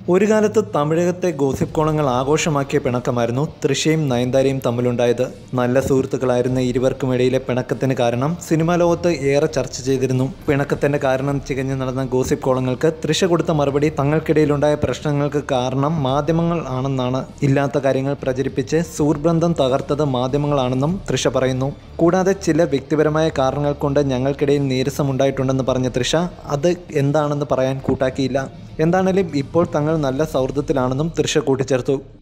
ഒരു കാലത്ത് തമിഴകത്തെ ഗോസിപ്പ് കോളങ്ങൾ ആഘോഷമാക്കിയ പിണക്കമായിരുന്നു തൃശയും നയൻതാരയും തമ്മിലുണ്ടായത് നല്ല സുഹൃത്തുക്കളായിരുന്ന ഇരുവർക്കുമിടയിലെ പിണക്കത്തിന് കാരണം സിനിമാ ലോകത്ത് ഏറെ ചർച്ച ചെയ്തിരുന്നു പിണക്കത്തിന്റെ കാരണം ചികഞ്ഞു നടന്ന ഗോസിപ്പ് കോളങ്ങൾക്ക് തൃശ കൊടുത്ത മറുപടി തങ്ങൾക്കിടയിലുണ്ടായ പ്രശ്നങ്ങൾക്ക് കാരണം മാധ്യമങ്ങൾ ആണെന്നാണ് ഇല്ലാത്ത കാര്യങ്ങൾ പ്രചരിപ്പിച്ച് സുഹൃബന്ധം തകർത്തത് മാധ്യമങ്ങളാണെന്നും തൃശ പറയുന്നു കൂടാതെ ചില വ്യക്തിപരമായ കാരണങ്ങൾ കൊണ്ട് ഞങ്ങൾക്കിടയിൽ നീരസമുണ്ടായിട്ടുണ്ടെന്ന് പറഞ്ഞ തൃശ അത് എന്താണെന്ന് പറയാൻ കൂട്ടാക്കിയില്ല എന്താണേലും ഇപ്പോൾ തങ്ങൾ നല്ല സൗഹൃദത്തിലാണെന്നും തൃശ കൂട്ടിച്ചേർത്തു